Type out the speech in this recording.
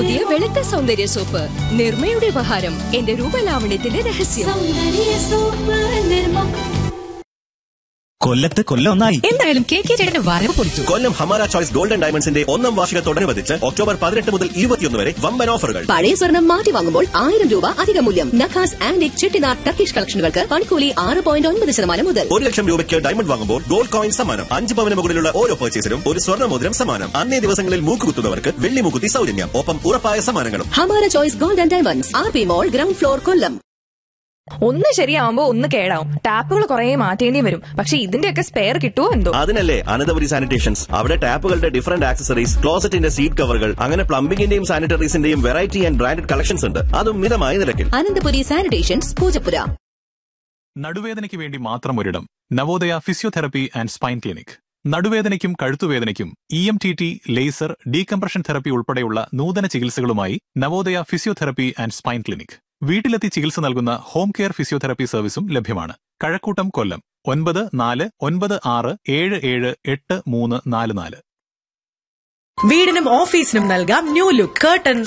പുതിയ വെളുത്ത സൗന്ദര്യ സോപ്പ് നിർമ്മയുടെ ഉപഹാരം എന്റെ രൂപലാവണ്യത്തിന്റെ രഹസ്യം കൊല്ലത്ത് കൊല്ലം ഒന്നായി എന്തായാലും കെ കെ ചേട്ടന് വരവ് പൊളിച്ചു കൊല്ലം ഹമാര ചോയ്സ് ഗോൾഡൻ ഡയമണ്ട്സിന്റെ ഒന്നാം വാർഷികത്തോടനുബന്ധിച്ച് ഒക്ടോബർ പതിനെട്ട് മുതൽ ഇരുപത്തിയൊന്ന് വരെ വമ്പൻ ഓഫറുകൾ പഴയ സ്വർണം മാറ്റി വാങ്ങുമ്പോൾ ആയിരം രൂപ അധിക മൂല്യം നഖാസ് ആൻഡ് ചെട്ടിനാർ ടർക്കിഷ് കളക്ഷനുകൾക്ക് പണിക്കൂലി ആറ് പോയിന്റ് ഒൻപത് ശതമാനം മുതൽ ഒരു ലക്ഷം രൂപയ്ക്ക് ഡയമണ്ട് വാങ്ങുമ്പോൾ ഗോൾഡ് കോയിൻ സമ്മാനം അഞ്ച് പവന് മുകളിലുള്ള ഓരോ പർച്ചേസിനും ഒരു സ്വർണ്ണ മോതിരം സമ്മാനം അന്നേ ദിവസങ്ങളിൽ മൂക്കുകുത്തുന്നവർക്ക് വെള്ളി മൂക്കുത്തി സൗജന്യം ഒപ്പം ഉറപ്പായ സമ്മാനങ്ങളും Hamara choice gold and diamonds R P mall ground floor Kollam ഒന്ന് ശരിയാവുമ്പോ ഒന്ന് കേടാവും ടാപ്പുകൾ കുറെ മാറ്റേണ്ടി വരും പക്ഷെ ഇതിന്റെയൊക്കെ സ്പെയർ കിട്ടുമോ എന്തോ അതിനല്ലേ അനന്തപുരി സാനിറ്റേഷൻസ് അവിടെ ടാപ്പുകളുടെ ഡിഫറന്റ് ആക്സസറീസ് ക്ലോസറ്റിന്റെ സീറ്റ് കവറുകൾ അങ്ങനെ പ്ലംബിംഗിന്റെയും സാനിറ്ററീസിന്റെയും വെറൈറ്റി ആൻഡ് ബ്രാൻഡഡ് കളക്ഷൻസ് ഉണ്ട് അതും മിതമായ നിരക്കിൽ അനന്തപുരി സാനിറ്റേഷൻസ് പൂജപ്പുര നടുവേദനയ്ക്ക് വേണ്ടി മാത്രം ഒരിടം Navodaya physiotherapy and spine clinic നടുവേദനയ്ക്കും കഴുത്തുവേദനയ്ക്കും E M T T laser decompression therapy ഉൾപ്പെടെയുള്ള നൂതന ചികിത്സകളുമായി Navodaya physiotherapy and spine clinic വീട്ടിലെത്തി ചികിത്സ നൽകുന്ന ഹോം കെയർ ഫിസിയോതെറപ്പി സർവീസും ലഭ്യമാണ് കഴക്കൂട്ടം കൊല്ലം ഒൻപത് നാല് ഒൻപത് ആറ് ഏഴ് ഏഴ് എട്ട് മൂന്ന് നാല് നാല് വീടിനും ഓഫീസിനും നൽകാം ന്യൂ ലുക്ക് കർട്ടൻ